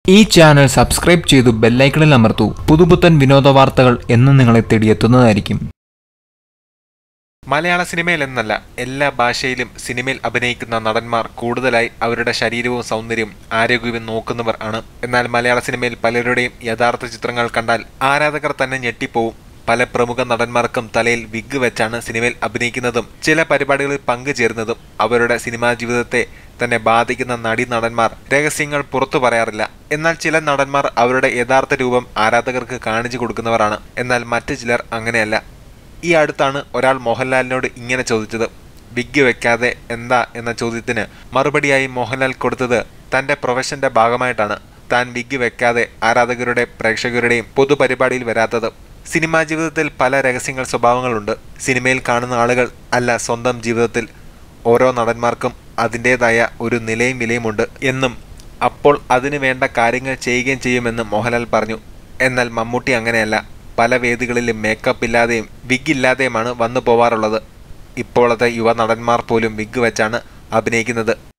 ഈ channel subscribe ചെയ്തു ബെല്ലൈക്കണിൽ അമർത്തൂ പുതുപുത്തൻ വിനോദ വാർത്തകൾ എന്നും നിങ്ങളെ തേടിയെത്തുന്നതായിരിക്കും മലയാള സിനിമയിൽ എന്നല്ല എല്ലാ ഭാഷയിലും സിനിമയിൽ അഭിനയിക്കുന്ന നടന്മാർ കൂടുതലായി അവരുടെ ശരീരവും സൗന്ദര്യവും ആരോഗ്യവും നോക്കുന്നവർ ആണ് എന്നാൽ മലയാള സിനിമയിൽ പലരുടെയും യഥാർത്ഥ ചിത്രങ്ങൾ കണ്ടാൽ ആരാധകർ തന്നെ ഞെട്ടിപ്പോവും പല പ്രമുഖ നടന്മാർക്കും തലയിൽ വിഗ് വെച്ചാണ് സിനിമയിൽ അഭിനയിക്കുന്നതും ചില പരിപാടികളിൽ പങ്കുചേരുന്നതും അവരുടെ സിനിമാ ജീവിതത്തെ തന്നെ ബാധിക്കുന്ന നടി നടന്മാർ രഹസ്യങ്ങൾ പുറത്തു പറയാറില്ല എന്നാൽ ചില നടന്മാർ അവരുടെ യഥാർത്ഥ രൂപം ആരാധകർക്ക് കാണിച്ചു കൊടുക്കുന്നവരാണ് എന്നാൽ മറ്റു ചിലർ അങ്ങനെയല്ല ഈ അടുത്താണ് ഒരാൾ മോഹൻലാലിനോട് ഇങ്ങനെ ചോദിച്ചത് വിഗ് വെക്കാതെ എന്താ എന്ന ചോദ്യത്തിന് മറുപടിയായി മോഹൻലാൽ കൊടുത്തത് തന്റെ പ്രൊഫഷന്റെ ഭാഗമായിട്ടാണ് താൻ വിഗ് വെക്കാതെ ആരാധകരുടെ പ്രേക്ഷകരുടെയും പൊതുപരിപാടിയിൽ വരാത്തത് സിനിമാ ജീവിതത്തിൽ പല രഹസ്യങ്ങൾ സ്വഭാവങ്ങളുണ്ട് സിനിമയിൽ കാണുന്ന ആളുകൾ അല്ല സ്വന്തം ജീവിതത്തിൽ ഓരോ നടന്മാർക്കും അതിൻ്റെതായ ഒരു നിലയും വിലയുമുണ്ട് എന്നും അപ്പോൾ അതിനു വേണ്ട കാര്യങ്ങൾ ചെയ്യുകയും ചെയ്യുമെന്ന് മോഹൻലാൽ പറഞ്ഞു എന്നാൽ മമ്മൂട്ടി അങ്ങനെയല്ല പല വേദികളിലും മേക്കപ്പ് ഇല്ലാതെയും വിഗ് ഇല്ലാതെയുമാണ് വന്നു പോവാറുള്ളത് ഇപ്പോഴത്തെ യുവ നടന്മാർ പോലും വിഗ് വെച്ചാണ് അഭിനയിക്കുന്നത്